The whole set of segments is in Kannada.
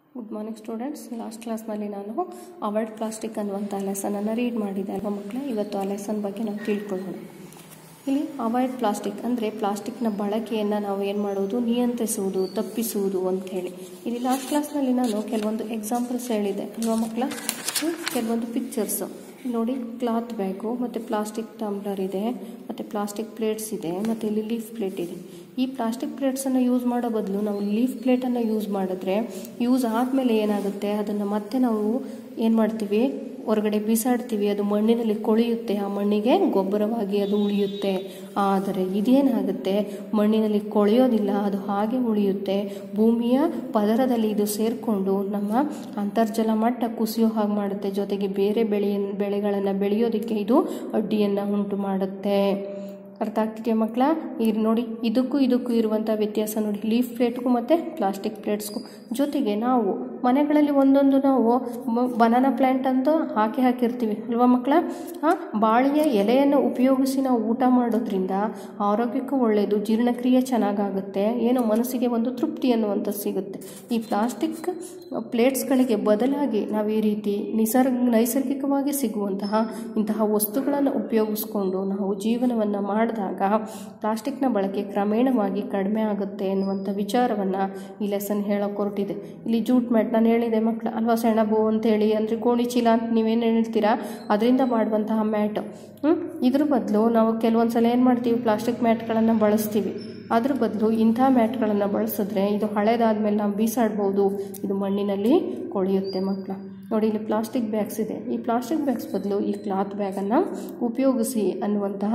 ಗುಡ್ ಮಾರ್ನಿಂಗ್ ಸ್ಟೂಡೆಂಟ್ಸ್ ಲಾಸ್ಟ್ ಕ್ಲಾಸ್ನಲ್ಲಿ ನಾನು ಅವಾಯ್ಡ್ ಪ್ಲಾಸ್ಟಿಕ್ ಅನ್ನುವಂಥ ಲೆಸನನ್ನು ರೀಡ್ ಮಾಡಿದ್ದೆ ಅಲ್ವಾ ಮಕ್ಕಳೇ ಇವತ್ತು ಆ ಲೆಸನ್ ಬಗ್ಗೆ ನಾವು ತಿಳ್ಕೊಳ್ಳೋಣ ಇಲ್ಲಿ ಅವಾಯ್ಡ್ ಪ್ಲಾಸ್ಟಿಕ್ ಅಂದರೆ ಪ್ಲಾಸ್ಟಿಕ್ನ ಬಳಕೆಯನ್ನು ನಾವು ಏನು ಮಾಡೋದು ನಿಯಂತ್ರಿಸುವುದು ತಪ್ಪಿಸುವುದು ಅಂಥೇಳಿ ಇಲ್ಲಿ ಲಾಸ್ಟ್ ಕ್ಲಾಸ್ನಲ್ಲಿ ನಾನು ಕೆಲವೊಂದು ಎಕ್ಸಾಂಪಲ್ಸ್ ಹೇಳಿದೆ ಅಲ್ವಾ ಮಕ್ಕಳ ಹ್ಮ್? ಕೆಲವೊಂದು ಪಿಕ್ಚರ್ಸು ನೋಡಿ ಕ್ಲಾತ್ ಬ್ಯಾಗು ಮತ್ತು ಪ್ಲಾಸ್ಟಿಕ್ ಟಂಬ್ಲರ್ ಇದೆ ಮತ್ತು ಪ್ಲಾಸ್ಟಿಕ್ ಪ್ಲೇಟ್ಸ್ ಇದೆ ಮತ್ತು ಇಲ್ಲಿ ಲೀಫ್ ಪ್ಲೇಟ್ ಇದೆ ಈ ಪ್ಲಾಸ್ಟಿಕ್ ಪ್ಲೇಟ್ಸನ್ನು ಯೂಸ್ ಮಾಡೋ ಬದಲು ನಾವು ಲೀಫ್ ಪ್ಲೇಟನ್ನು ಯೂಸ್ ಮಾಡಿದ್ರೆ ಯೂಸ್ ಆದಮೇಲೆ ಏನಾಗುತ್ತೆ ಅದನ್ನು ಮತ್ತೆ ನಾವು ಏನು ಮಾಡ್ತೀವಿ ಹೊರಗಡೆ ಬಿಸಾಡ್ತೀವಿ ಅದು ಮಣ್ಣಿನಲ್ಲಿ ಕೊಳೆಯುತ್ತೆ ಆ ಮಣ್ಣಿಗೆ ಗೊಬ್ಬರವಾಗಿ ಅದು ಉಳಿಯುತ್ತೆ ಆದರೆ ಇದೇನಾಗುತ್ತೆ ಮಣ್ಣಿನಲ್ಲಿ ಕೊಳೆಯೋದಿಲ್ಲ ಅದು ಹಾಗೆ ಉಳಿಯುತ್ತೆ ಭೂಮಿಯ ಪದರದಲ್ಲಿ ಇದು ಸೇರಿಕೊಂಡು ನಮ್ಮ ಅಂತರ್ಜಲ ಮಟ್ಟ ಕುಸಿಯೋ ಹಾಗೆ ಮಾಡುತ್ತೆ ಜೊತೆಗೆ ಬೇರೆ ಬೆಳೆಯ ಬೆಳೆಗಳನ್ನು ಬೆಳೆಯೋದಕ್ಕೆ ಇದು ಅಡ್ಡಿಯನ್ನು ಉಂಟು ಮಾಡುತ್ತೆ ಅರ್ಥ ಆಗ್ತಿದೆಯಾ ಮಕ್ಕಳ ಈಗ ನೋಡಿ ಇದಕ್ಕೂ ಇದಕ್ಕೂ ಇರುವಂಥ ವ್ಯತ್ಯಾಸ ನೋಡಿ ಲೀಫ್ ಪ್ಲೇಟ್ಗೂ ಮತ್ತು ಪ್ಲಾಸ್ಟಿಕ್ ಪ್ಲೇಟ್ಸ್ಗೂ ಜೊತೆಗೆ ನಾವು ಮನೆಗಳಲ್ಲಿ ಒಂದೊಂದು ನಾವು ಬನಾನಾ ಪ್ಲ್ಯಾಂಟ್ ಅಂತ ಹಾಕಿ ಹಾಕಿರ್ತೀವಿ ಅಲ್ವಾ ಮಕ್ಕಳ ಆ ಬಾಳೆಯ ಎಲೆಯನ್ನು ಉಪಯೋಗಿಸಿ ನಾವು ಊಟ ಮಾಡೋದ್ರಿಂದ ಆರೋಗ್ಯಕ್ಕೂ ಒಳ್ಳೆಯದು ಜೀರ್ಣಕ್ರಿಯೆ ಚೆನ್ನಾಗಾಗುತ್ತೆ ಏನೋ ಮನಸ್ಸಿಗೆ ಒಂದು ತೃಪ್ತಿ ಅನ್ನುವಂಥ ಸಿಗುತ್ತೆ ಈ ಪ್ಲಾಸ್ಟಿಕ್ ಪ್ಲೇಟ್ಸ್ಗಳಿಗೆ ಬದಲಾಗಿ ನಾವು ಈ ರೀತಿ ನಿಸರ್ಗ ನೈಸರ್ಗಿಕವಾಗಿ ಸಿಗುವಂತಹ ಇಂತಹ ವಸ್ತುಗಳನ್ನು ಉಪಯೋಗಿಸ್ಕೊಂಡು ನಾವು ಜೀವನವನ್ನು ಮಾಡಿದಾಗ ಪ್ಲಾಸ್ಟಿಕ್ನ ಬಳಕೆ ಕ್ರಮೇಣವಾಗಿ ಕಡಿಮೆ ಆಗುತ್ತೆ ಎನ್ನುವಂಥ ವಿಚಾರವನ್ನು ಈ ಲೆಸನ್ ಹೇಳೋಕೆ ಹೊರಟಿದೆ ಇಲ್ಲಿ ಜೂಟ್ ಮ್ಯಾಟ್ ನಾನು ಹೇಳಿದೆ ಮಕ್ಕಳು ಅಲ್ವಾ ಸೆಣಬು ಅಂತೇಳಿ ಅಂದರೆ ಗೋಣಿ ಚೀಲ ಅಂತ ನೀವೇನು ಹೇಳ್ತೀರಾ ಅದರಿಂದ ಮಾಡುವಂತಹ ಮ್ಯಾಟ್ ಇದ್ರ ಬದಲು ನಾವು ಕೆಲವೊಂದು ಸಲ ಏನು ಮಾಡ್ತೀವಿ ಪ್ಲಾಸ್ಟಿಕ್ ಮ್ಯಾಟ್ಗಳನ್ನು ಬಳಸ್ತೀವಿ ಅದ್ರ ಬದಲು ಇಂಥ ಮ್ಯಾಟ್ಗಳನ್ನು ಬಳಸಿದ್ರೆ ಇದು ಹಳೇದಾದ್ಮೇಲೆ ನಾವು ಬೀಸಾಡ್ಬೋದು ಇದು ಮಣ್ಣಿನಲ್ಲಿ ಕೊಳೆಯುತ್ತೆ ಮಕ್ಕಳ ನೋಡಿ ಇಲ್ಲಿ ಪ್ಲಾಸ್ಟಿಕ್ ಬ್ಯಾಗ್ಸ್ ಇದೆ ಈ ಪ್ಲಾಸ್ಟಿಕ್ ಬ್ಯಾಗ್ಸ್ ಬದಲು ಈ ಕ್ಲಾತ್ ಬ್ಯಾಗನ್ನು ಉಪಯೋಗಿಸಿ ಅನ್ನುವಂತಹ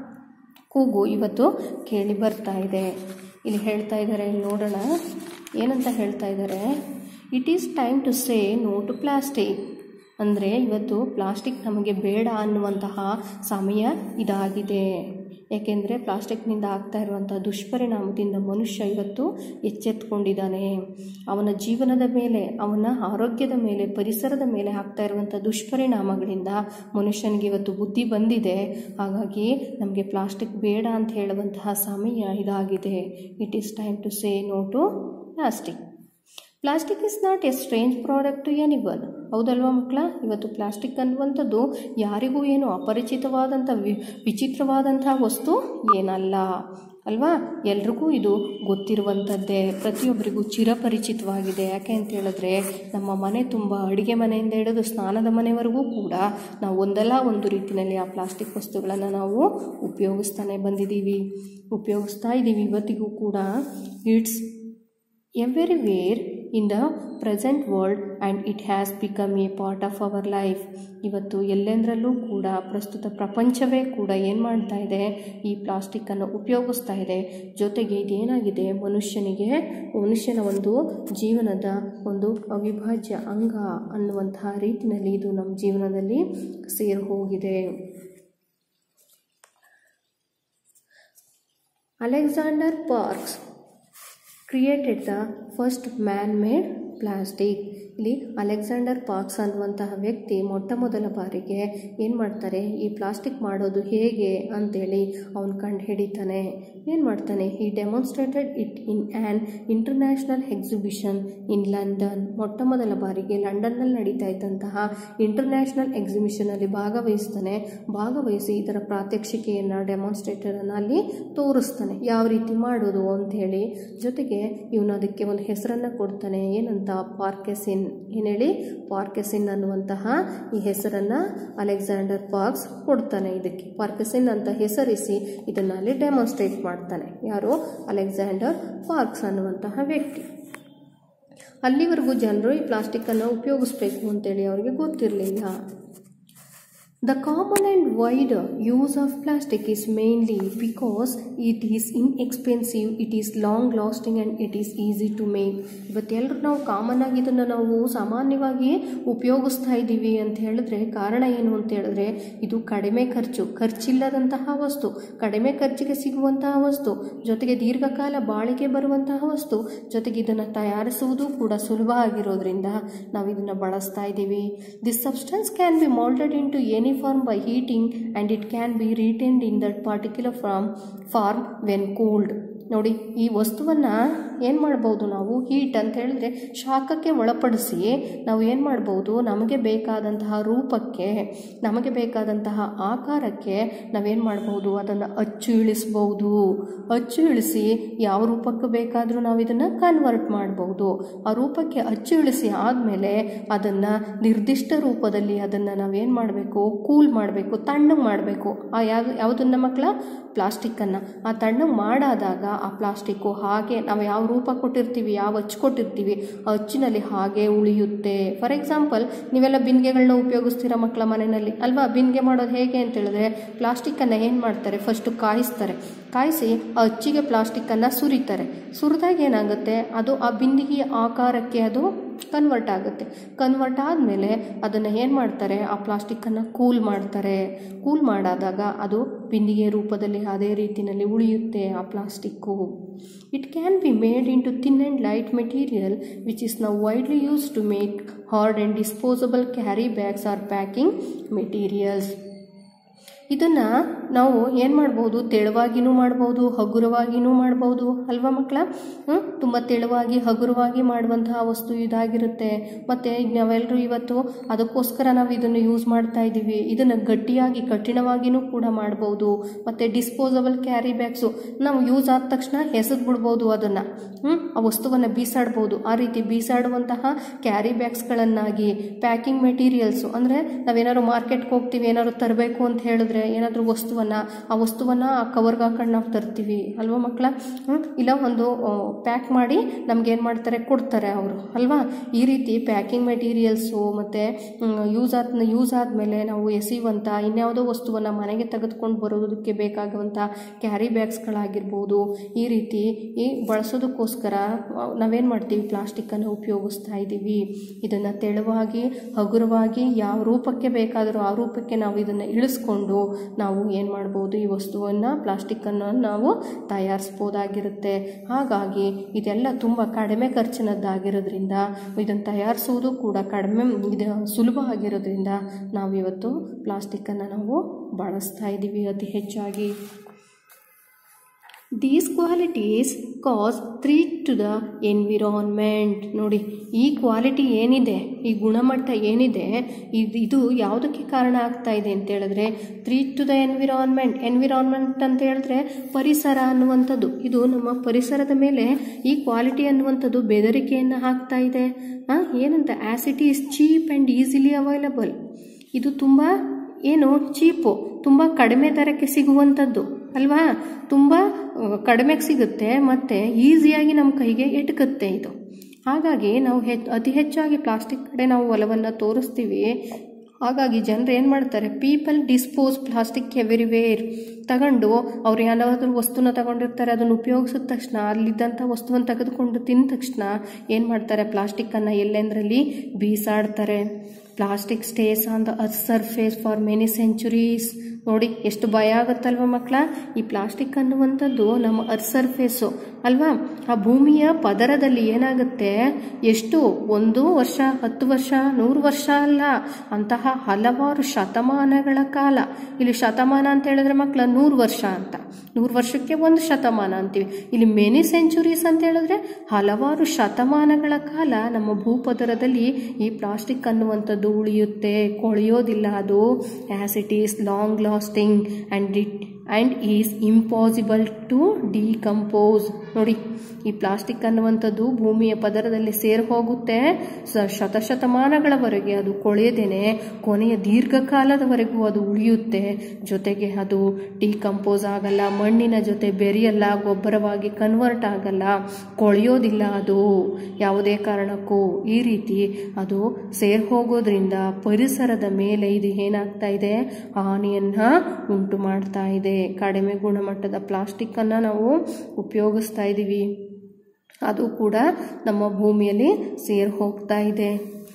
ಕೂಗು ಇವತ್ತು ಕೇಳಿ ಬರ್ತಾ ಇದೆ ಇಲ್ಲಿ ಹೇಳ್ತಾ ಇದ್ದಾರೆ ಇಲ್ಲಿ ನೋಡೋಣ ಏನಂತ ಹೇಳ್ತಾ ಇದ್ದಾರೆ it is time to say no to plastic ಅಂದರೆ ಇವತ್ತು ಪ್ಲಾಸ್ಟಿಕ್ ನಮಗೆ ಬೇಡ ಅನ್ನುವಂತಹ ಸಮಯ ಇದಾಗಿದೆ ಏಕೆಂದರೆ ಪ್ಲಾಸ್ಟಿಕ್ನಿಂದ ಆಗ್ತಾ ಇರುವಂಥ ದುಷ್ಪರಿಣಾಮದಿಂದ ಮನುಷ್ಯ ಇವತ್ತು ಎಚ್ಚೆತ್ಕೊಂಡಿದ್ದಾನೆ ಅವನ ಜೀವನದ ಮೇಲೆ ಅವನ ಆರೋಗ್ಯದ ಮೇಲೆ ಪರಿಸರದ ಮೇಲೆ ಆಗ್ತಾ ಇರುವಂಥ ದುಷ್ಪರಿಣಾಮಗಳಿಂದ ಮನುಷ್ಯನಿಗೆ ಇವತ್ತು ಬುದ್ಧಿ ಬಂದಿದೆ ಹಾಗಾಗಿ ನಮಗೆ ಪ್ಲಾಸ್ಟಿಕ್ ಬೇಡ ಅಂತ ಹೇಳುವಂತಹ ಸಮಯ ಇದಾಗಿದೆ it is time to say no to plastic plastic is not a strange product to anyone ಹೌದಲ್ವಾ ಮಕ್ಕಳ ಇವತ್ತು ಪ್ಲಾಸ್ಟಿಕ್ ಅನ್ನುವಂಥದ್ದು ಯಾರಿಗೂ ಏನು ಅಪರಿಚಿತವಾದಂಥ ವಿ ವಿಚಿತ್ರವಾದಂಥ ವಸ್ತು ಏನಲ್ಲ ಅಲ್ವಾ ಎಲ್ರಿಗೂ ಇದು ಗೊತ್ತಿರುವಂಥದ್ದೇ ಪ್ರತಿಯೊಬ್ಬರಿಗೂ ಚಿರಪರಿಚಿತವಾಗಿದೆ ಯಾಕೆ ಅಂತ ಹೇಳಿದ್ರೆ ನಮ್ಮ ಮನೆ ತುಂಬ ಅಡುಗೆ ಮನೆಯಿಂದ ಹಿಡಿದು ಸ್ನಾನದ ಮನೆವರೆಗೂ ಕೂಡ ನಾವು ಒಂದಲ್ಲ ಒಂದು ರೀತಿಯಲ್ಲಿ ಆ ಪ್ಲಾಸ್ಟಿಕ್ ವಸ್ತುಗಳನ್ನು ನಾವು ಉಪಯೋಗಿಸ್ತಾನೆ ಬಂದಿದ್ದೀವಿ ಉಪಯೋಗಿಸ್ತಾ ಇದ್ದೀವಿ ಇವತ್ತಿಗೂ ಕೂಡ it's everywhere in the present world and it has become a part of our life ಇವತ್ತು ಎಲ್ಲೆಂದರಲ್ಲೂ ಕೂಡ ಪ್ರಸ್ತುತ ಪ್ರಪಂಚವೇ ಕೂಡ ಏನು ಮಾಡ್ತಾ ಇದೆ ಈ ಪ್ಲಾಸ್ಟಿಕ್ಕನ್ನು ಉಪಯೋಗಿಸ್ತಾ ಇದೆ ಜೊತೆಗೆ ಇದೇನಾಗಿದೆ ಮನುಷ್ಯನಿಗೆ ಮನುಷ್ಯನ ಒಂದು ಜೀವನದ ಒಂದು ಅವಿಭಾಜ್ಯ ಅಂಗ ಅನ್ನುವಂತಹ ರೀತಿಯಲ್ಲಿ ಇದು ನಮ್ಮ ಜೀವನದಲ್ಲಿ ಸೇರಿ ಹೋಗಿದೆ Alexander Parkes created the first man made plastic ಇಲ್ಲಿ ಅಲೆಕ್ಸಾಂಡರ್ ಪಾರ್ಕ್ಸ್ ಅನ್ನುವಂತಹ ವ್ಯಕ್ತಿ ಮೊಟ್ಟ ಮೊದಲ ಬಾರಿಗೆ ಏನು ಮಾಡ್ತಾರೆ ಈ ಪ್ಲಾಸ್ಟಿಕ್ ಮಾಡೋದು ಹೇಗೆ ಅಂತೇಳಿ ಅವನು ಕಂಡು ಹಿಡಿತಾನೆ ಏನು ಮಾಡ್ತಾನೆ ಈ demonstrated it in an international exhibition in London ಮೊಟ್ಟ ಮೊದಲ ಬಾರಿಗೆ ಲಂಡನ್ನಲ್ಲಿ ನಡೀತಾ ಇದ್ದಂತಹ ಇಂಟರ್ನ್ಯಾಷನಲ್ ಎಕ್ಸಿಬಿಷನಲ್ಲಿ ಭಾಗವಹಿಸ್ತಾನೆ ಭಾಗವಹಿಸಿ ಇದರ ಪ್ರಾತ್ಯಕ್ಷಿಕೆಯನ್ನು ಡೆಮಾನ್ಸ್ಟ್ರೇಟರನ್ನು ಅಲ್ಲಿ ತೋರಿಸ್ತಾನೆ ಯಾವ ರೀತಿ ಮಾಡೋದು ಅಂಥೇಳಿ ಜೊತೆಗೆ ಇವನು ಅದಕ್ಕೆ ಒಂದು ಹೆಸರನ್ನು ಕೊಡ್ತಾನೆ ಏನಂತ ಪಾರ್ಕೆಸಿನ್ ಏನು ಹೇಳಿ ಪಾರ್ಕೆಸಿನ್ ಅನ್ನುವಂತಹ ಈ ಹೆಸರನ್ನು ಅಲೆಕ್ಸಾಂಡರ್ ಪಾರ್ಕ್ಸ್ ಕೊಡ್ತಾನೆ ಇದಕ್ಕೆ ಪಾರ್ಕೆಸಿನ್ ಅಂತ ಹೆಸರಿಸಿ ಇದನ್ನು ಅಲ್ಲಿ ಡೆಮಾನ್ಸ್ಟ್ರೇಟ್ ಮಾಡ್ತಾನೆ ಯಾರು ಅಲೆಕ್ಸಾಂಡರ್ ಪಾರ್ಕ್ಸ್ ಅನ್ನುವಂತಹ ವ್ಯಕ್ತಿ ಅಲ್ಲಿವರೆಗೂ ಜನರು ಈ ಪ್ಲಾಸ್ಟಿಕ್ಕನ್ನು ಉಪಯೋಗಿಸ್ಬೇಕು ಅಂತೇಳಿ ಅವರಿಗೆ ಗೊತ್ತಿರಲಿಲ್ಲ The common and wide use of plastic is mainly because it is inexpensive, it is long lasting and it is easy to make. ಇವತ್ತೆಲ್ಲರೂ ನಾವು ಕಾಮನ್ ಆಗಿ ಇದನ್ನು ನಾವು ಸಾಮಾನ್ಯವಾಗಿ ಉಪಯೋಗಿಸ್ತಾ ಇದ್ದೀವಿ ಅಂತ ಹೇಳಿದ್ರೆ ಕಾರಣ ಏನು ಅಂತ ಹೇಳಿದ್ರೆ ಇದು ಕಡಿಮೆ ಖರ್ಚು ಖರ್ಚಿಲ್ಲದಂತಹ ವಸ್ತು ಕಡಿಮೆ ಖರ್ಚಿಗೆ ಸಿಗುವಂತಹ ವಸ್ತು ಜೊತೆಗೆ ದೀರ್ಘಕಾಲ ಬಾಳಿಕೆ ಬರುವಂತಹ ವಸ್ತು ಜೊತೆಗೆ ಇದನ್ನು ತಯಾರಿಸುವುದು ಕೂಡ ಸುಲಭ ಆಗಿರೋದ್ರಿಂದ ನಾವು ಇದನ್ನು ಬಳಸ್ತಾ ಇದ್ದೀವಿ this substance can be moulded into any form by heating and it can be retained in that particular form form when cooled ನೋಡಿ ಈ ವಸ್ತುವನ್ನು ಏನು ಮಾಡ್ಬೋದು ನಾವು ಹೀಟ್ ಅಂತ ಹೇಳಿದ್ರೆ ಶಾಖಕ್ಕೆ ಒಳಪಡಿಸಿ ನಾವು ಏನು ಮಾಡ್ಬೋದು ನಮಗೆ ಬೇಕಾದಂತಹ ರೂಪಕ್ಕೆ ನಮಗೆ ಬೇಕಾದಂತಹ ಆಕಾರಕ್ಕೆ ನಾವೇನು ಮಾಡ್ಬೋದು ಅದನ್ನು ಅಚ್ಚು ಇಳಿಸ್ಬೋದು ಅಚ್ಚು ಇಳಿಸಿ ಯಾವ ರೂಪಕ್ಕೆ ಬೇಕಾದರೂ ನಾವು ಇದನ್ನು ಕನ್ವರ್ಟ್ ಮಾಡ್ಬೋದು ಆ ರೂಪಕ್ಕೆ ಅಚ್ಚು ಇಳಿಸಿ ಆದಮೇಲೆ ಅದನ್ನು ನಿರ್ದಿಷ್ಟ ರೂಪದಲ್ಲಿ ಅದನ್ನು ನಾವೇನು ಮಾಡಬೇಕು ಕೂಲ್ ಮಾಡಬೇಕು ತಣ್ಣಗೆ ಮಾಡಬೇಕು ಆ ಯಾವ ಯಾವುದನ್ನ ಮಕ್ಕಳ ಪ್ಲಾಸ್ಟಿಕ್ಕನ್ನು ಆ ತಣ್ಣಗೆ ಮಾಡಾದಾಗ ಆ ಪ್ಲಾಸ್ಟಿಕ್ಕು ಹಾಗೆ ನಾವು ಯಾವ ರೂಪ ಕೊಟ್ಟಿರ್ತೀವಿ ಯಾವ ಅಚ್ಚು ಕೊಟ್ಟಿರ್ತೀವಿ ಆ ಅಚ್ಚಿನಲ್ಲಿ ಹಾಗೆ ಉಳಿಯುತ್ತೆ ಫಾರ್ ಎಕ್ಸಾಂಪಲ್ ನೀವೆಲ್ಲ ಬಿನ್ಗೆಗಳನ್ನ ಉಪಯೋಗಿಸ್ತೀರ ಮಕ್ಕಳ ಮನೆಯಲ್ಲಿ ಅಲ್ವಾ ಬಿನ್ಗೆ ಮಾಡೋದು ಹೇಗೆ ಅಂತ ಹೇಳಿದ್ರೆ ಪ್ಲಾಸ್ಟಿಕ್ಕನ್ನು ಏನು ಮಾಡ್ತಾರೆ ಫಸ್ಟು ಕಾಯಿಸ್ತಾರೆ ಕಾಯಿಸಿ ಆ ಅಚ್ಚಿಗೆ ಪ್ಲಾಸ್ಟಿಕ್ಕನ್ನು ಸುರಿತಾರೆ ಸುರಿದಾಗ ಏನಾಗುತ್ತೆ ಅದು ಆ ಬಿಂದಿಗೆಯ ಆಕಾರಕ್ಕೆ ಅದು ಕನ್ವರ್ಟ್ ಆಗುತ್ತೆ ಕನ್ವರ್ಟ್ ಆದಮೇಲೆ ಅದನ್ನು ಏನು ಮಾಡ್ತಾರೆ ಆ ಪ್ಲಾಸ್ಟಿಕ್ಕನ್ನು ಕೂಲ್ ಮಾಡ್ತಾರೆ ಕೂಲ್ ಮಾಡಾದಾಗ ಅದು ಬಿಂದಿಗೆ ರೂಪದಲ್ಲಿ ಅದೇ ರೀತಿಯಲ್ಲಿ ಉಳಿಯುತ್ತೆ ಆ plastic it can be made into thin and light material which is ನಾವು widely use to make hard and disposable carry bags or packing materials ಇದನ್ನು ನಾವು ಏನು ಮಾಡ್ಬೋದು ತೆಳುವಾಗಿನೂ ಮಾಡ್ಬೋದು ಹಗುರವಾಗಿನೂ ಮಾಡ್ಬೋದು ಅಲ್ವಾ ಮಕ್ಕಳ ತುಂಬ ತೆಳುವಾಗಿ ಹಗುರವಾಗಿ ಮಾಡುವಂತಹ ವಸ್ತು ಇದಾಗಿರುತ್ತೆ ಮತ್ತು ನಾವೆಲ್ಲರೂ ಇವತ್ತು ಅದಕ್ಕೋಸ್ಕರ ನಾವು ಇದನ್ನು ಯೂಸ್ ಮಾಡ್ತಾ ಇದ್ದೀವಿ ಇದನ್ನು ಗಟ್ಟಿಯಾಗಿ ಕಠಿಣವಾಗಿನೂ ಕೂಡ ಮಾಡ್ಬೋದು ಮತ್ತು ಡಿಸ್ಪೋಸಬಲ್ ಕ್ಯಾರಿ ಬ್ಯಾಗ್ಸು ನಾವು ಯೂಸ್ ಆದ ತಕ್ಷಣ ಎಸೆದು ಬಿಡ್ಬೋದು ಅದನ್ನು ಆ ವಸ್ತುವನ್ನು ಬೀಸಾಡ್ಬೋದು ಆ ರೀತಿ ಬೀಸಾಡುವಂತಹ ಕ್ಯಾರಿ ಬ್ಯಾಗ್ಸ್ಗಳನ್ನಾಗಿ ಪ್ಯಾಕಿಂಗ್ ಮೆಟೀರಿಯಲ್ಸು ಅಂದರೆ ನಾವೇನಾದ್ರು ಮಾರ್ಕೆಟ್ಗೆ ಹೋಗ್ತೀವಿ ಏನಾದ್ರು ತರಬೇಕು ಅಂತ ಹೇಳಿದ್ರೆ ಏನಾದರೂ ವಸ್ತುವನ್ನು ಆ ವಸ್ತುವನ್ನು ಆ ಕವರ್ಗೆ ಹಾಕೊಂಡು ನಾವು ತರ್ತೀವಿ ಅಲ್ವಾ ಮಕ್ಕಳ ಇಲ್ಲ ಒಂದು ಪ್ಯಾಕ್ ಮಾಡಿ ನಮ್ಗೆ ಏನು ಮಾಡ್ತಾರೆ ಕೊಡ್ತಾರೆ ಅವರು ಅಲ್ವಾ ಈ ರೀತಿ ಪ್ಯಾಕಿಂಗ್ ಮೆಟೀರಿಯಲ್ಸು ಮತ್ತು ಯೂಸ್ ಆದ ಯೂಸ್ ಆದಮೇಲೆ ನಾವು ಎಸೆಯುವಂಥ ಇನ್ಯಾವುದೋ ವಸ್ತುವನ್ನು ಮನೆಗೆ ತೆಗೆದುಕೊಂಡು ಬರೋದಕ್ಕೆ ಬೇಕಾಗುವಂಥ ಕ್ಯಾರಿ ಬ್ಯಾಗ್ಸ್ಗಳಾಗಿರ್ಬೋದು ಈ ರೀತಿ ಈ ಬಳಸೋದಕ್ಕೋಸ್ಕರ ನಾವೇನು ಮಾಡ್ತೀವಿ ಪ್ಲಾಸ್ಟಿಕ್ಕನ್ನು ಉಪಯೋಗಿಸ್ತಾ ಇದ್ದೀವಿ ಇದನ್ನು ತೆಳುವಾಗಿ ಹಗುರವಾಗಿ ಯಾವ ರೂಪಕ್ಕೆ ಬೇಕಾದರೂ ಆ ರೂಪಕ್ಕೆ ನಾವು ಇದನ್ನು ಇಳಿಸ್ಕೊಂಡು ನಾವು ಏನು ಮಾಡ್ಬೋದು ಈ ವಸ್ತುವನ್ನು ಪ್ಲಾಸ್ಟಿಕ್ಕನ್ನು ನಾವು ತಯಾರಿಸ್ಬೋದಾಗಿರುತ್ತೆ ಹಾಗಾಗಿ ಇದೆಲ್ಲ ತುಂಬ ಕಡಿಮೆ ಖರ್ಚಿನದ್ದಾಗಿರೋದ್ರಿಂದ ಇದನ್ನು ತಯಾರಿಸುವುದು ಕೂಡ ಕಡಿಮೆ ಇದು ಸುಲಭ ಆಗಿರೋದ್ರಿಂದ ನಾವು ಇವತ್ತು ಪ್ಲಾಸ್ಟಿಕ್ಕನ್ನು ನಾವು ಬಳಸ್ತಾ ಇದ್ದೀವಿ ಅತಿ ಹೆಚ್ಚಾಗಿ these qualities cause threat to the environment ನೋಡಿ ಈ ಕ್ವಾಲಿಟಿ ಏನಿದೆ ಈ ಗುಣಮಟ್ಟ ಏನಿದೆ ಇದು ಇದು ಯಾವುದಕ್ಕೆ ಕಾರಣ ಆಗ್ತಾ ಇದೆ ಅಂತ ಹೇಳಿದ್ರೆ threat to the environment environment ಅಂತ ಹೇಳಿದ್ರೆ ಪರಿಸರ ಅನ್ನುವಂಥದ್ದು ಇದು ನಮ್ಮ ಪರಿಸರದ ಮೇಲೆ ಈ ಕ್ವಾಲಿಟಿ ಅನ್ನುವಂಥದ್ದು ಬೆದರಿಕೆಯನ್ನು ಹಾಕ್ತಾ ಇದೆ ಏನಂತ as it is cheap and easily available ಇದು ತುಂಬ ಏನು ಚೀಪು ತುಂಬ ಕಡಿಮೆ ದರಕ್ಕೆ ಸಿಗುವಂಥದ್ದು ಅಲ್ವಾ ತುಂಬ ಕಡಿಮೆಗೆ ಸಿಗುತ್ತೆ ಮತ್ತು ಈಸಿಯಾಗಿ ನಮ್ಮ ಕೈಗೆ ಎಟುಕುತ್ತೆ ಇದು ಹಾಗಾಗಿ ನಾವು ಹೆಚ್ಚು ಅತಿ ಹೆಚ್ಚಾಗಿ ಪ್ಲಾಸ್ಟಿಕ್ ಕಡೆ ನಾವು ಒಲವನ್ನು ತೋರಿಸ್ತೀವಿ ಹಾಗಾಗಿ ಜನರು ಏನು ಮಾಡ್ತಾರೆ ಪೀಪಲ್ ಡಿಸ್ಪೋಸ್ ಪ್ಲಾಸ್ಟಿಕ್ ಎವ್ರಿವೇರ್ ತಗೊಂಡು ಅವ್ರು ಏನಾದರೂ ವಸ್ತುನ ತಗೊಂಡಿರ್ತಾರೆ ಅದನ್ನು ಉಪಯೋಗಿಸಿದ ತಕ್ಷಣ ಅಲ್ಲಿದ್ದಂಥ ವಸ್ತುವನ್ನು ತೆಗೆದುಕೊಂಡು ತಿಂದ ತಕ್ಷಣ ಏನು ಮಾಡ್ತಾರೆ ಪ್ಲಾಸ್ಟಿಕ್ಕನ್ನು ಎಲ್ಲೆಂದರಲ್ಲಿ ಬೀಸಾಡ್ತಾರೆ plastic stays on the earth surface for many centuries ನೋಡಿ ಎಷ್ಟು ಭಯ ಆಗುತ್ತಲ್ವ ಮಕ್ಕಳ ಈ ಪ್ಲಾಸ್ಟಿಕ್ ಅನ್ನುವಂಥದ್ದು ನಮ್ಮ ಅರ್ತ್ ಸರ್ಫೇಸು ಅಲ್ವಾ ಆ ಭೂಮಿಯ ಪದರದಲ್ಲಿ ಏನಾಗುತ್ತೆ ಎಷ್ಟು ಒಂದು ವರ್ಷ ಹತ್ತು ವರ್ಷ ನೂರು ವರ್ಷ ಅಲ್ಲ ಅಂತಹ ಹಲವಾರು ಶತಮಾನಗಳ ಕಾಲ ಇಲ್ಲಿ ಶತಮಾನ ಅಂತ ಹೇಳಿದ್ರೆ ಮಕ್ಕಳ ನೂರು ವರ್ಷ ಅಂತ ನೂರು ವರ್ಷಕ್ಕೆ ಒಂದು ಶತಮಾನ ಅಂತೀವಿ ಇಲ್ಲಿ ಮೆನಿ ಸೆಂಚುರೀಸ್ ಅಂತ ಹೇಳಿದ್ರೆ ಹಲವಾರು ಶತಮಾನಗಳ ಕಾಲ ನಮ್ಮ ಭೂಪದರದಲ್ಲಿ ಈ ಪ್ಲಾಸ್ಟಿಕ್ ಅನ್ನುವಂಥದ್ದು ಉಳಿಯುತ್ತೆ ಕೊಳೆಯೋದಿಲ್ಲ ಅದು as it is long lasting and it and is impossible to decompose ನೋಡಿ ಈ ಪ್ಲಾಸ್ಟಿಕ್ ಅನ್ನುವಂಥದ್ದು ಭೂಮಿಯ ಪದರದಲ್ಲಿ ಸೇರಿ ಹೋಗುತ್ತೆ ಶತಶತಮಾನಗಳವರೆಗೆ ಅದು ಕೊಳೆಯದೇನೆ ಕೊನೆಯ ದೀರ್ಘಕಾಲದವರೆಗೂ ಅದು ಉಳಿಯುತ್ತೆ ಜೊತೆಗೆ ಅದು ಡಿಕಂಪೋಸ್ ಆಗಲ್ಲ ಮಣ್ಣಿನ ಜೊತೆ ಬೆರೆಯಲ್ಲ ಗೊಬ್ಬರವಾಗಿ ಕನ್ವರ್ಟ್ ಆಗಲ್ಲ ಕೊಳೆಯೋದಿಲ್ಲ ಅದು ಯಾವುದೇ ಕಾರಣಕ್ಕೂ ಈ ರೀತಿ ಅದು ಸೇರ್ ಹೋಗೋದ್ರಿಂದ ಪರಿಸರದ ಮೇಲೆ ಇದು ಏನಾಗ್ತಾ ಇದೆ ಹಾನಿಯನ್ನು ಉಂಟು ಮಾಡ್ತಾ ಇದೆ ಕಡಿಮೆ ಗುಣಮಟ್ಟದ ಪ್ಲಾಸ್ಟಿಕ್ಕನ್ನು ನಾವು ಉಪಯೋಗಿಸ್ತಾ ಇದ್ದೀವಿ ಅದು ಕೂಡ ನಮ್ಮ ಭೂಮಿಯಲ್ಲಿ ಸೇರಿ ಹೋಗ್ತಾ ಇದೆ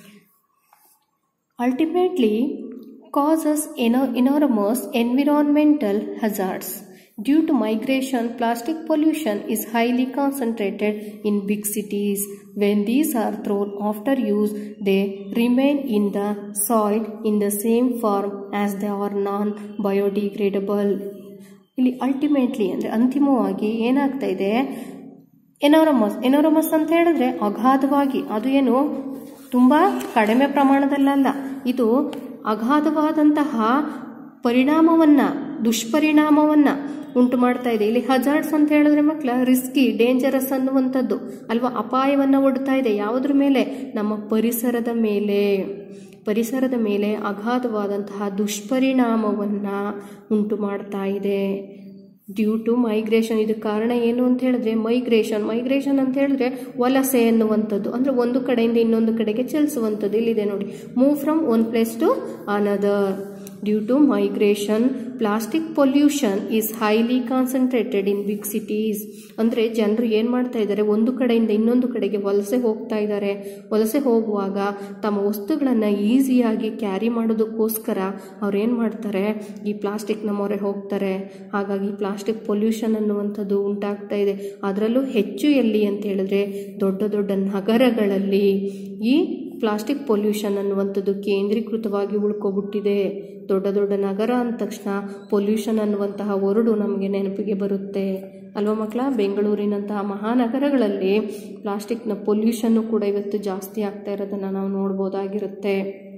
ಅಲ್ಟಿಮೇಟ್ಲಿ ಕಾಸಸ್ ಎನೋ enormous environmental hazards Due to migration, plastic pollution is highly concentrated in big cities. When these are thrown after use, they remain in the soil in the same form as they are non biodegradable. ಇಲ್ಲಿ ಅಲ್ಟಿಮೇಟ್ಲಿ ಅಂದರೆ ಅಂತಿಮವಾಗಿ ಏನಾಗ್ತಾ ಇದೆ ಎನೋರಮಸ್ ಎನೋರಮಸ್ ಅಂತ ಹೇಳಿದ್ರೆ ಅಗಾಧವಾಗಿ ಅದು ಏನು ತುಂಬ ಕಡಿಮೆ ಪ್ರಮಾಣದಲ್ಲಲ್ಲ ಇದು ಅಗಾಧವಾದಂತಹ ಪರಿಣಾಮವನ್ನು ದುಷ್ಪರಿಣಾಮವನ್ನು ಉಂಟು ಮಾಡ್ತಾ ಇದೆ ಇಲ್ಲಿ ಹಜಾರ್ಡ್ಸ್ ಅಂತ ಹೇಳಿದ್ರೆ ಮಕ್ಕಳ ರಿಸ್ಕಿ ಡೇಂಜರಸ್ ಅನ್ನುವಂಥದ್ದು ಅಲ್ವಾ ಅಪಾಯವನ್ನು ಒಡ್ತಾ ಇದೆ ಯಾವುದ್ರ ಮೇಲೆ ನಮ್ಮ ಪರಿಸರದ ಮೇಲೆ ಪರಿಸರದ ಮೇಲೆ ಅಗಾಧವಾದಂತಹ ದುಷ್ಪರಿಣಾಮವನ್ನು ಉಂಟು ಮಾಡ್ತಾ ಇದೆ ಡ್ಯೂ ಟು ಮೈಗ್ರೇಷನ್ ಇದಕ್ಕೆ ಕಾರಣ ಏನು ಅಂತ ಹೇಳಿದ್ರೆ ಮೈಗ್ರೇಷನ್ ಮೈಗ್ರೇಷನ್ ಅಂತ ಹೇಳಿದ್ರೆ ವಲಸೆ ಎನ್ನುವಂಥದ್ದು ಅಂದರೆ ಒಂದು ಕಡೆಯಿಂದ ಇನ್ನೊಂದು ಕಡೆಗೆ ಚಲಿಸುವಂಥದ್ದು ಇಲ್ಲಿದೆ ನೋಡಿ move from one place to another due to migration plastic pollution is highly concentrated in big cities ಅಂದರೆ ಜನರು ಏನು ಮಾಡ್ತಾ ಇದ್ದಾರೆ ಒಂದು ಕಡೆಯಿಂದ ಇನ್ನೊಂದು ಕಡೆಗೆ ವಲಸೆ ಹೋಗ್ತಾ ಇದ್ದಾರೆ ವಲಸೆ ಹೋಗುವಾಗ ತಮ್ಮ ವಸ್ತುಗಳನ್ನು ಈಸಿಯಾಗಿ ಕ್ಯಾರಿ ಮಾಡೋದಕ್ಕೋಸ್ಕರ ಅವ್ರು ಏನು ಮಾಡ್ತಾರೆ ಈ ಪ್ಲಾಸ್ಟಿಕ್ನ ಮೊರೆ ಹೋಗ್ತಾರೆ ಹಾಗಾಗಿ ಪ್ಲಾಸ್ಟಿಕ್ ಪೊಲ್ಯೂಷನ್ ಅನ್ನುವಂಥದ್ದು ಉಂಟಾಗ್ತಾ ಇದೆ ಅದರಲ್ಲೂ ಹೆಚ್ಚು ಎಲ್ಲಿ ಅಂತ ಹೇಳಿದ್ರೆ ದೊಡ್ಡ ದೊಡ್ಡ ನಗರಗಳಲ್ಲಿ ಈ ಪ್ಲಾಸ್ಟಿಕ್ ಪೊಲ್ಯೂಷನ್ ಅನ್ನುವಂಥದ್ದು ಕೇಂದ್ರೀಕೃತವಾಗಿ ಉಳ್ಕೊಬಿಟ್ಟಿದೆ ದೊಡ್ಡ ದೊಡ್ಡ ನಗರ ಅಂದ ತಕ್ಷಣ ಪೊಲ್ಯೂಷನ್ ಅನ್ನುವಂತಹ ವರ್ಡು ನಮಗೆ ನೆನಪಿಗೆ ಬರುತ್ತೆ ಅಲ್ವಾ ಮಕ್ಕಳ ಬೆಂಗಳೂರಿನಂತಹ ಮಹಾನಗರಗಳಲ್ಲಿ ಪ್ಲಾಸ್ಟಿಕ್ನ ಪೊಲ್ಯೂಷನ್ನು ಕೂಡ ಇವತ್ತು ಜಾಸ್ತಿ ಆಗ್ತಾ ಇರೋದನ್ನು ನಾವು ನೋಡ್ಬೋದಾಗಿರುತ್ತೆ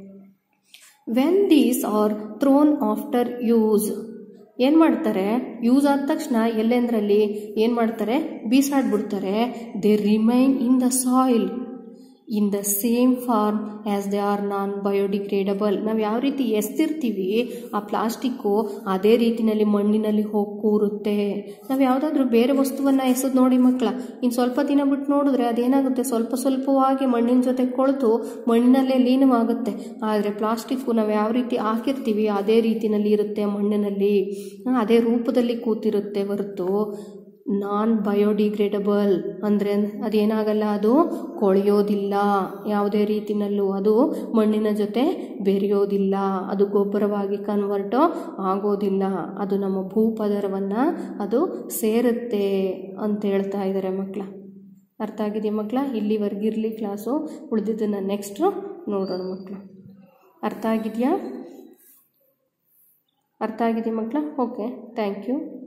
when these are thrown after use ಏನು ಮಾಡ್ತಾರೆ ಯೂಸ್ ಆದ ತಕ್ಷಣ ಎಲ್ಲೆಂದ್ರಲ್ಲಿ ಏನು ಮಾಡ್ತಾರೆ ಬೀಸಾಡ್ಬಿಡ್ತಾರೆ they remain in the soil in the same form as they are non biodegradable ನಾವು ಯಾವ ರೀತಿ ಎಸ್ತಿರ್ತೀವಿ ಆ ಪ್ಲಾಸ್ಟಿಕ್ಕು ಅದೇ ರೀತಿನಲ್ಲಿ ಮಣ್ಣಿನಲ್ಲಿ ಹೋಗಿ ಕೂರುತ್ತೆ ನಾವು ಯಾವುದಾದ್ರೂ ಬೇರೆ ವಸ್ತುವನ್ನು ಎಸೆದು ನೋಡಿ ಮಕ್ಕಳ ಇನ್ನು ಸ್ವಲ್ಪ ದಿನ ಬಿಟ್ಟು ನೋಡಿದ್ರೆ ಅದೇನಾಗುತ್ತೆ ಸ್ವಲ್ಪ ಸ್ವಲ್ಪವಾಗಿ ಮಣ್ಣಿನ ಜೊತೆ ಕೊಳೆತು ಮಣ್ಣಿನಲ್ಲೇ ಲೀನವಾಗುತ್ತೆ ಆದರೆ ಪ್ಲಾಸ್ಟಿಕ್ಕು ನಾವು ಯಾವ ರೀತಿ ಹಾಕಿರ್ತೀವಿ ಅದೇ ರೀತಿನಲ್ಲಿ ಇರುತ್ತೆ ಮಣ್ಣಿನಲ್ಲಿ ಅದೇ ರೂಪದಲ್ಲಿ ಕೂತಿರುತ್ತೆ ಹೊರತು ನಾನ್ ಬಯೋಡಿಗ್ರೇಡಬಲ್ ಅಂದರೆ ಅದೇನಾಗಲ್ಲ ಅದು ಕೊಳೆಯೋದಿಲ್ಲ ಯಾವುದೇ ರೀತಿನಲ್ಲೂ ಅದು ಮಣ್ಣಿನ ಜೊತೆ ಬೆರೆಯೋದಿಲ್ಲ ಅದು ಗೊಬ್ಬರವಾಗಿ ಕನ್ವರ್ಟೋ ಆಗೋದಿಲ್ಲ ಅದು ನಮ್ಮ ಭೂಪದರವನ್ನು ಅದು ಸೇರುತ್ತೆ ಅಂತ ಹೇಳ್ತಾ ಇದ್ದಾರೆ ಮಕ್ಕಳ ಅರ್ಥ ಆಗಿದೆಯಾ ಮಕ್ಕಳ ಇಲ್ಲಿವರೆಗಿರಲಿ ಕ್ಲಾಸು ಉಳಿದಿದ್ದನ್ನು ನೆಕ್ಸ್ಟು ನೋಡೋಣ ಮಕ್ಕಳು ಅರ್ಥ ಆಗಿದೆಯಾ ಅರ್ಥ ಆಗಿದೆಯಾ ಮಕ್ಕಳ ಓಕೆ ಥ್ಯಾಂಕ್ ಯು